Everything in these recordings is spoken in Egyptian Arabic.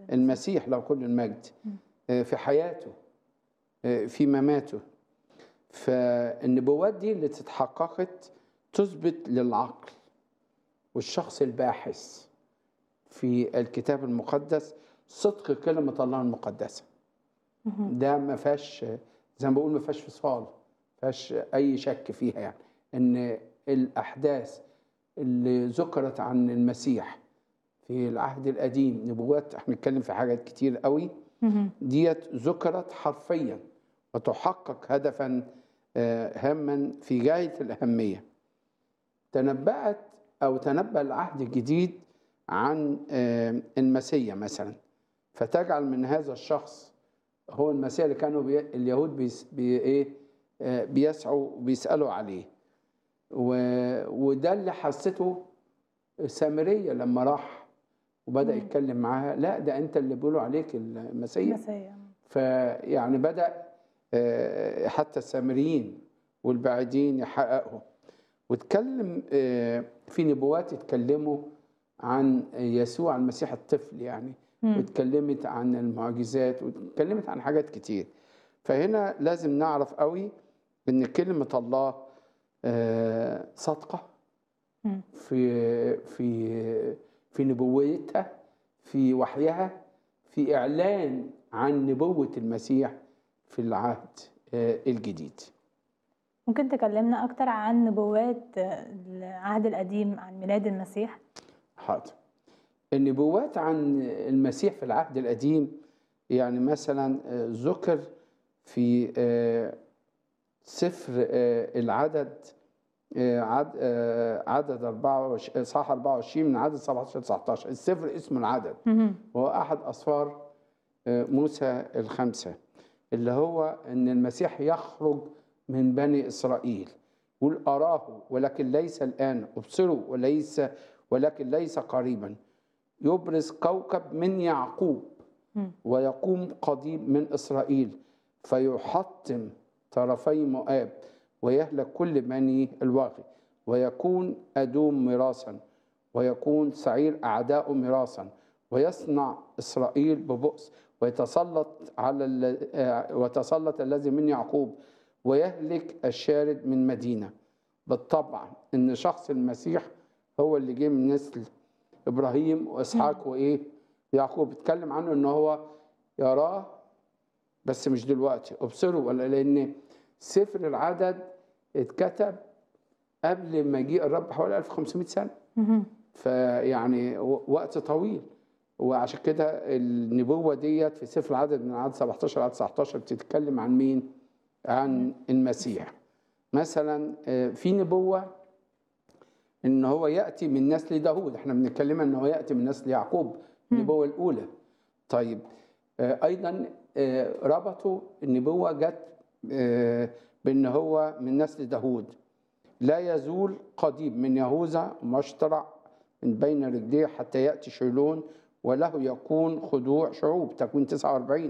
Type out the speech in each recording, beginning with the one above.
المسيح له كل المجد آه، في حياته آه، في مماته فالنبوات دي اللي تتحققت تثبت للعقل والشخص الباحث في الكتاب المقدس صدق كلمة الله المقدسة ده ما فيهاش زي ما بقول ما فيهاش فصال ما فيهاش أي شك فيها يعني إن الأحداث اللي ذكرت عن المسيح في العهد القديم نبوات احنا بنتكلم في حاجات كتير قوي ديت ذكرت حرفيا وتحقق هدفا آه، هاما في غاية الأهمية تنبأت أو تنبأ العهد الجديد عن آه، المسيا مثلا فتجعل من هذا الشخص هو المسيح اللي كانوا بي... اليهود بيس... بي... إيه آه، بيسعوا بيسألوا عليه و... وده اللي حسته سامرية لما راح وبدأ مم. يتكلم معاها لا ده أنت اللي بيقولوا عليك المسيح مسيا فيعني بدأ آه، حتى السامريين والبعيدين يحققوا واتكلم آه، في نبوات اتكلموا عن يسوع المسيح الطفل يعني مم. واتكلمت عن المعجزات واتكلمت عن حاجات كتير فهنا لازم نعرف قوي ان كلمة الله آه، صادقة مم. في في في نبوتها في وحيها في إعلان عن نبوة المسيح في العهد آه، الجديد ممكن تكلمنا أكتر عن نبوات آه، العهد القديم عن ميلاد المسيح حاضر النبوات عن المسيح في العهد القديم يعني مثلا آه، ذكر في آه، سفر آه، العدد آه، عد آه، عدد 24 صح 24 من عدد 17 19 السفر اسمه العدد مهم. وهو أحد أسفار آه، موسى الخمسة اللي هو أن المسيح يخرج من بني إسرائيل يقول أراه ولكن ليس الآن أبصروا وليس ولكن ليس قريبا يبرز كوكب من يعقوب مم. ويقوم قضيب من إسرائيل فيحطم طرفي مؤاب ويهلك كل بني الواغي ويكون أدوم ميراثا ويكون سعير أعداء ميراثا ويصنع إسرائيل ببؤس ويتسلط على ال- آه، ويتسلط الذي من يعقوب ويهلك الشارد من مدينة بالطبع إن شخص المسيح هو اللي جه من نسل إبراهيم وإسحاق وإيه يعقوب اتكلم عنه إن هو يراه بس مش دلوقتي ابصروا ولا لأن سفر العدد اتكتب قبل مجيء الرب حوالي 1500 سنة مهم. فيعني و- وقت طويل وعشان كده النبوة ديت في سفر العدد من عدد 17 لعدد 19 بتتكلم عن مين؟ عن المسيح مثلا آه، في نبوة ان هو يأتي من نسل داوود احنا بنتكلم ان هو يأتي من نسل يعقوب النبوة الأولى طيب آه، أيضا آه، ربطوا النبوة جت آه، بأن هو من نسل داوود لا يزول قضيب من يهوذا مشترع من بين رجليه حتى يأتي شيلون وله يكون خضوع شعوب تكوين 49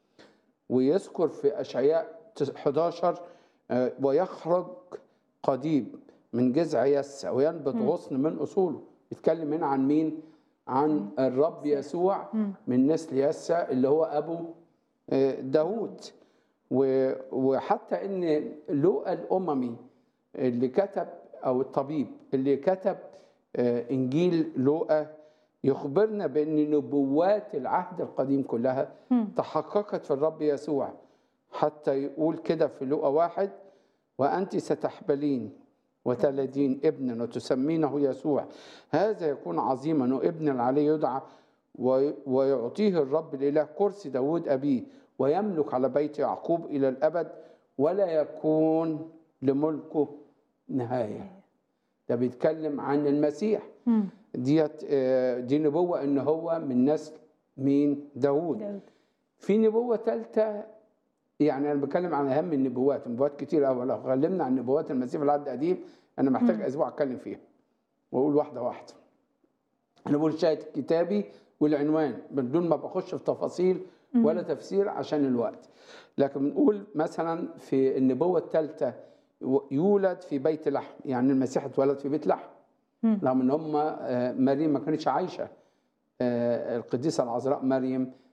ويذكر في أشعياء 11 آه، ويخرج قضيب من جذع يسع وينبت غصن من أصوله يتكلم هنا عن مين؟ عن الرب يسوع من نسل يسع اللي هو أبو آه، داوود و- وحتى ان لوقا الاممي اللي كتب او الطبيب اللي كتب آه، انجيل لوقا يخبرنا بان نبوات العهد القديم كلها تحققت في الرب يسوع حتى يقول كده في لوقا واحد وانت ستحبلين وتلدين ابنا وتسمينه يسوع هذا يكون عظيما وابن عليه يدعى وي- ويعطيه الرب الاله كرسي داود ابيه ويملك على بيت يعقوب الى الابد ولا يكون لملكه نهايه ده بيتكلم عن المسيح مم. ديت آه، دي نبوه ان هو من نسل مين داود داود. في نبوه ثالثه يعني انا بتكلم عن اهم النبوات نبوات كتير قوي لو اتكلمنا عن نبوات المسيح في العهد القديم انا محتاج اسبوع اتكلم فيها واقول واحده واحده انا بقول شاهد كتابي والعنوان بدون ما بخش في تفاصيل ولا تفسير عشان الوقت لكن بنقول مثلا في النبوه الثالثه يولد في بيت لحم يعني المسيح اتولد في بيت لحم مم. رغم ان هم آه، مريم ما كانتش عايشه آه، القديسة العذراء مريم